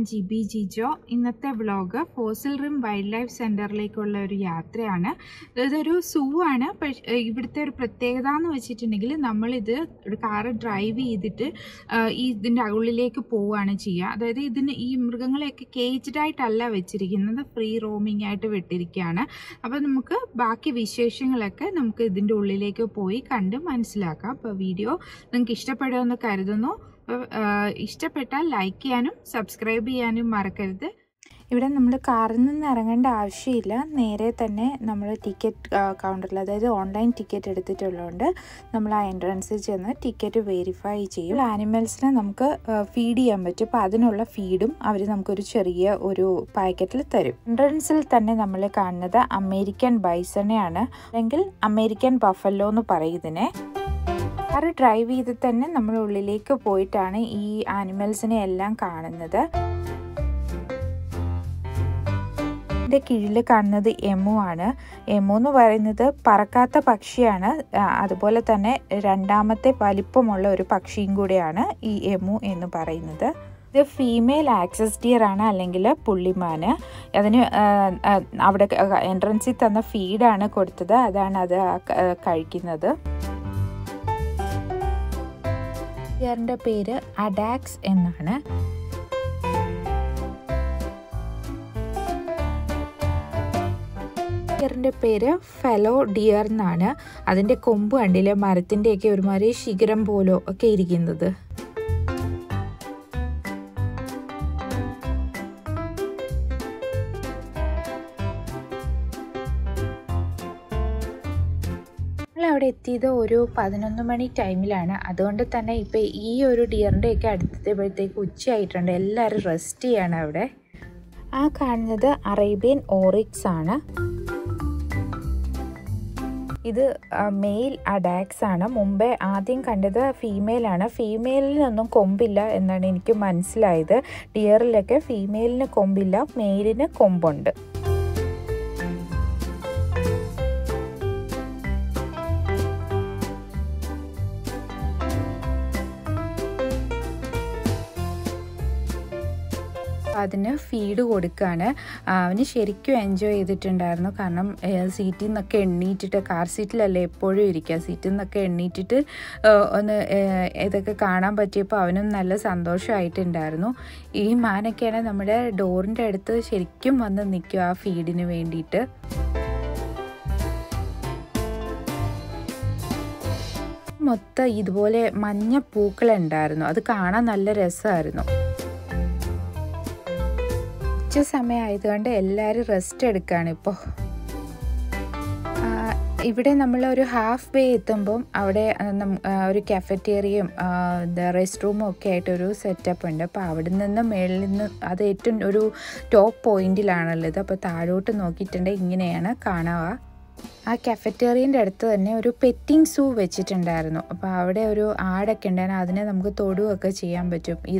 GB Jijo ഇന്നത്തെ vlog fossil rim wild life സെൻറ്ററിലേക്കുള്ള ഒരു യാത്രയാണ് ഇതൊരു സൂ ആണ് പക്ഷേ ഇവിടുത്തെ ഒരു പ്രത്യേകത എന്ന് വെച്ചിട്ടുണ്ടെങ്കിൽ നമ്മളിത് ഒരു കാറ് ഡ്രൈവ് ചെയ്തിട്ട് ആ, ഈ ഇതിൻ്റെ ഉള്ളിലേക്ക് പോവുകയാണ് ചെയ്യുക അതായത് ഇതിന് ഈ മൃഗങ്ങളെയൊക്കെ കേജ്ഡ് ആയിട്ടല്ല വെച്ചിരിക്കുന്നത് ഫ്രീ റോമിംഗ് ആയിട്ട് വിട്ടിരിക്കുകയാണ് അപ്പോൾ നമുക്ക് ബാക്കി വിശേഷങ്ങളൊക്കെ നമുക്ക് ഇതിൻ്റെ ഉള്ളിലേക്ക് പോയി കണ്ട് മനസ്സിലാക്കാം അപ്പോൾ വീഡിയോ നിങ്ങൾക്ക് ഇഷ്ടപ്പെടുമെന്ന് കരുതുന്നു അപ്പോൾ ഇഷ്ടപ്പെട്ടാൽ ലൈക്ക് ചെയ്യാനും സബ്സ്ക്രൈബ് ചെയ്യാനും മറക്കരുത് ഇവിടെ നമ്മൾ കാറിൽ നിന്ന് ഇറങ്ങേണ്ട ആവശ്യമില്ല നേരെ തന്നെ നമ്മൾ ടിക്കറ്റ് കൗണ്ടറിൽ അതായത് ഓൺലൈൻ ടിക്കറ്റ് എടുത്തിട്ടുള്ളതുകൊണ്ട് നമ്മൾ ആ എൻട്രൻസിൽ ചെന്ന് ടിക്കറ്റ് വെരിഫൈ ചെയ്യും ആനിമൽസിനെ നമുക്ക് ഫീഡ് ചെയ്യാൻ പറ്റും അപ്പോൾ അതിനുള്ള ഫീഡും അവർ നമുക്കൊരു ചെറിയ ഒരു പാക്കറ്റിൽ തരും എൻട്രൻസിൽ തന്നെ നമ്മൾ കാണുന്നത് അമേരിക്കൻ ബൈസണെയാണ് അല്ലെങ്കിൽ അമേരിക്കൻ ബഫല്ലോ എന്ന് പറയും ഇതിനെ കാറ് ഡ്രൈവ് ചെയ്ത് തന്നെ നമ്മൾ ഉള്ളിലേക്ക് പോയിട്ടാണ് ഈ ആനിമൽസിനെ എല്ലാം കാണുന്നത് ഇതിൻ്റെ കീഴിൽ കാണുന്നത് എമു ആണ് എമു എന്ന് പറയുന്നത് പറക്കാത്ത പക്ഷിയാണ് ആ, അതുപോലെ തന്നെ രണ്ടാമത്തെ വലിപ്പമുള്ള ഒരു പക്ഷിയും കൂടെയാണ് ഈ എമു എന്ന് പറയുന്നത് ഇത് ഫീമെയിൽ ആക്സസ് ഡിയർ ആണ് അല്ലെങ്കിൽ പുള്ളിമാന് അതിന് ആ, ആ, അവിടെ എൻട്രൻസിൽ തന്ന ഫീഡാണ് കൊടുത്തത് അതാണ് അത് ആ ക- ആ, കഴിക്കുന്നത് ഡിയറിൻ്റെ പേര് അഡാക്സ് എന്നാണ് ഡിയറിൻ്റെ പേര് ഫെലോ ഡിയർ എന്നാണ് അതിൻ്റെ കൊമ്പ് കണ്ടില്ലേ മരത്തിൻ്റെയൊക്കെ ഒരുമാതിരി ശിഖരം പോലോ ഒക്കെ ഇരിക്കുന്നത് നമ്മൾ അവിടെ എത്തിയത് ഒരു പതിനൊന്ന് മണി ടൈമിലാണ് അതുകൊണ്ട് തന്നെ ഇപ്പോൾ ഈ ഒരു ഡിയറിൻ്റെയൊക്കെ അടുത്തപ്പോഴത്തേക്ക് ഉച്ചയായിട്ടുണ്ട് എല്ലാവരും റെസ്റ്റ് ചെയ്യാണ് അവിടെ ആ കാണുന്നത് അറേബ്യൻ ഓറിക്സ് ആണ് ഇത് മെയിൽ അഡാക്സ് ആണ് മുമ്പേ ആദ്യം കണ്ടത് ഫീമെയിൽ ആണ് ഫീമെയിലിനൊന്നും കൊമ്പില്ല എന്നാണ് എനിക്ക് മനസ്സിലായത് ഡിയറിലൊക്കെ ഫീമെയിലിന് കൊമ്പില്ല മെയിലിന് കൊമ്പുണ്ട് അതിന് ഫീഡ് കൊടുക്കുകയാണ് അവന് ശരിക്കും എൻജോയ് ചെയ്തിട്ടുണ്ടായിരുന്നു കാരണം സീറ്റിൽ നിന്നൊക്കെ എണ്ണീറ്റിട്ട് കാർ സീറ്റിലല്ലേ എപ്പോഴും ഇരിക്കുക സീറ്റിൽ നിന്നൊക്കെ എണ്ണീറ്റിട്ട് ഏഹ്, ഒന്ന് ഏഹ്, ഇതൊക്കെ കാണാൻ പറ്റിയപ്പോൾ അവനും നല്ല സന്തോഷമായിട്ടുണ്ടായിരുന്നു ഈ മാനൊക്കെയാണ് നമ്മുടെ ഡോറിൻ്റെ അടുത്ത് ശരിക്കും വന്ന് നിൽക്കുക ആ ഫീഡിന് വേണ്ടിയിട്ട് മൊത്തം ഇതുപോലെ മഞ്ഞ പൂക്കളുണ്ടായിരുന്നു അത് കാണാൻ നല്ല രസമായിരുന്നു ഉച്ച സമയമായതുകൊണ്ട് എല്ലാവരും റെസ്റ്റ് എടുക്കുകയാണ് ഇപ്പോൾ ഇവിടെ നമ്മൾ ഒരു ഹാഫ് വേ എത്തുമ്പം അവിടെ ആ, നം- ആ, ഒരു കഫറ്റേറിയയും റെസ്റ്റ് റൂമും ഒക്കെ ആയിട്ടൊരു സെറ്റപ്പ് ഉണ്ട് അപ്പോൾ അവിടെ നിന്ന് മേളിൽ നിന്ന് അത് ഏറ്റവും ഒരു ടോപ്പ് പോയിന്റിലാണുള്ളത് അപ്പോൾ താഴോട്ട് നോക്കിയിട്ടുണ്ടെങ്കിൽ ഇങ്ങനെയാണ് കാണുക ആ കഫറ്റേറിയൻ്റെ അടുത്ത് തന്നെ ഒരു പെറ്റിംഗ് സൂ വെച്ചിട്ടുണ്ടായിരുന്നു അപ്പോൾ അവിടെ ഒരു ആടൊക്കെ ഉണ്ടായിരുന്നു അതിനെ നമുക്ക് തൊടുകയൊക്കെ ചെയ്യാൻ പറ്റും ഈ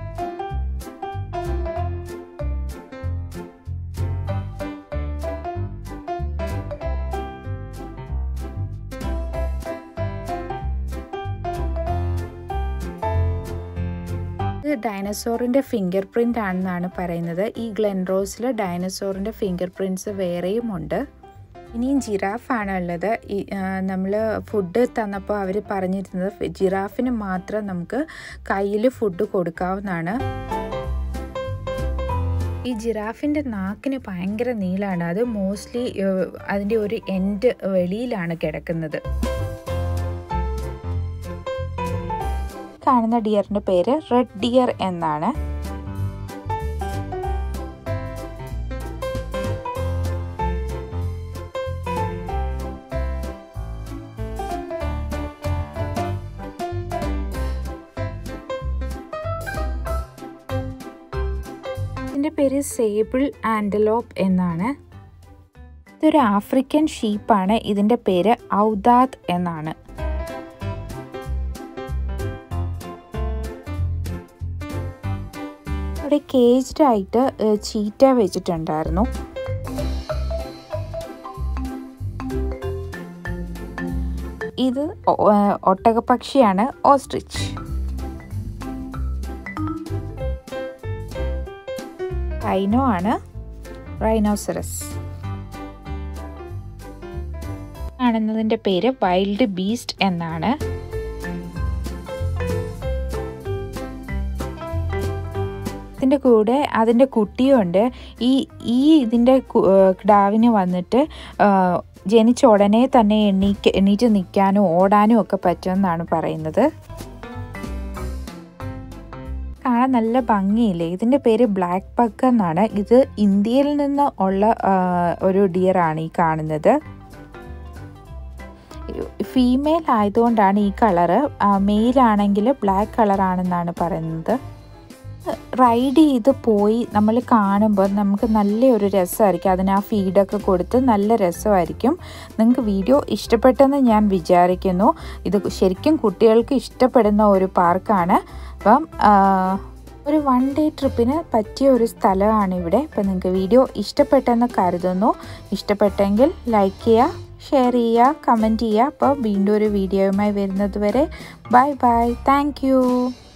ഇത് ഡൈനസോറിൻ്റെ ഫിംഗർ പ്രിൻ്റ് ആണെന്നാണ് പറയുന്നത് ഈ ഗ്ലെൻറോസിൽ ഡൈനസോറിൻ്റെ ഫിംഗർ പ്രിൻറ്റ്സ് വേറെയും ഉണ്ട് ഇനിയും ജിറാഫാണ് ഉള്ളത് ഈ നമ്മൾ ഫുഡ് തന്നപ്പോൾ അവർ പറഞ്ഞിരുന്നത് ജിറാഫിന് മാത്രം നമുക്ക് കയ്യിൽ ഫുഡ് കൊടുക്കാവുന്നതാണ് ഈ ജിറാഫിൻ്റെ നാക്കിന് ഭയങ്കര നീളമാണ് അത് മോസ്റ്റ്ലി അതിൻ്റെ ഒരു എൻഡ് വെളിയിലാണ് കിടക്കുന്നത് കാണുന്ന ഡിയറിന്റെ പേര് റെഡ് ഡിയർ എന്നാണ് ഇതിന്റെ പേര് സേബിൾ ആൻഡലോപ്പ് എന്നാണ് ഇതൊരു ആഫ്രിക്കൻ ഷീപ്പാണ് ഇതിന്റെ പേര് ഔദാദ് എന്നാണ് അവിടെ കേജ്ഡ് ആയിട്ട് ഏഹ്, ചീറ്റ വെച്ചിട്ടുണ്ടായിരുന്നു ഇത് ഒ- ഏഹ്, ഒട്ടകപ്പക്ഷിയാണ് ഓസ്ട്രിച്ച് റൈനോ ആണ് റൈനോസറസ് കാണുന്നതിൻ്റെ പേര് വൈൽഡ് ബീസ്റ്റ് എന്നാണ് ഇതിൻ്റെ കൂടെ അതിൻ്റെ കുട്ടിയുണ്ട് ഈ ഈ ഇതിൻ്റെ കിടാവിന് വന്നിട്ട് ജനിച്ച ഉടനെ തന്നെ എണ്ണീക്ക് എണീറ്റ് നിൽക്കാനും ഓടാനും ഒക്കെ പറ്റുമെന്നാണ് പറയുന്നത് കാണാൻ നല്ല ഭംഗിയില്ലേ ഇതിൻ്റെ പേര് ബ്ലാക്ക് പക്ക് എന്നാണ് ഇത് ഇന്ത്യയിൽ നിന്ന് ഉള്ള ഒരു ഡിയറാണ് ഈ കാണുന്നത് ഫീമെയിൽ ആയതുകൊണ്ടാണ് ഈ കളറ് മെയിൽ ആണെങ്കിൽ ബ്ലാക്ക് കളറാണെന്നാണ് പറയുന്നത് റൈഡ് ചെയ്ത് പോയി നമ്മൾ കാണുമ്പോൾ നമുക്ക് നല്ലൊരു രസമായിരിക്കും അതിന് ആ ഫീഡൊക്കെ കൊടുത്ത് നല്ല രസമായിരിക്കും നിങ്ങൾക്ക് വീഡിയോ ഇഷ്ടപ്പെട്ടെന്ന് ഞാൻ വിചാരിക്കുന്നു ഇത് ശരിക്കും കുട്ടികൾക്ക് ഇഷ്ടപ്പെടുന്ന ഒരു പാർക്കാണ് അപ്പം ഒരു വൺ ഡേ ട്രിപ്പിന് പറ്റിയ ഒരു സ്ഥലമാണ് ഇവിടെ അപ്പം നിങ്ങൾക്ക് വീഡിയോ ഇഷ്ടപ്പെട്ടെന്ന് കരുതുന്നു ഇഷ്ടപ്പെട്ടെങ്കിൽ ലൈക്ക് ചെയ്യുക ഷെയർ ചെയ്യുക കമൻറ്റ് ചെയ്യുക അപ്പോൾ വീണ്ടും ഒരു വീഡിയോയുമായി വരുന്നത് വരെ ബൈ ബൈ താങ്ക്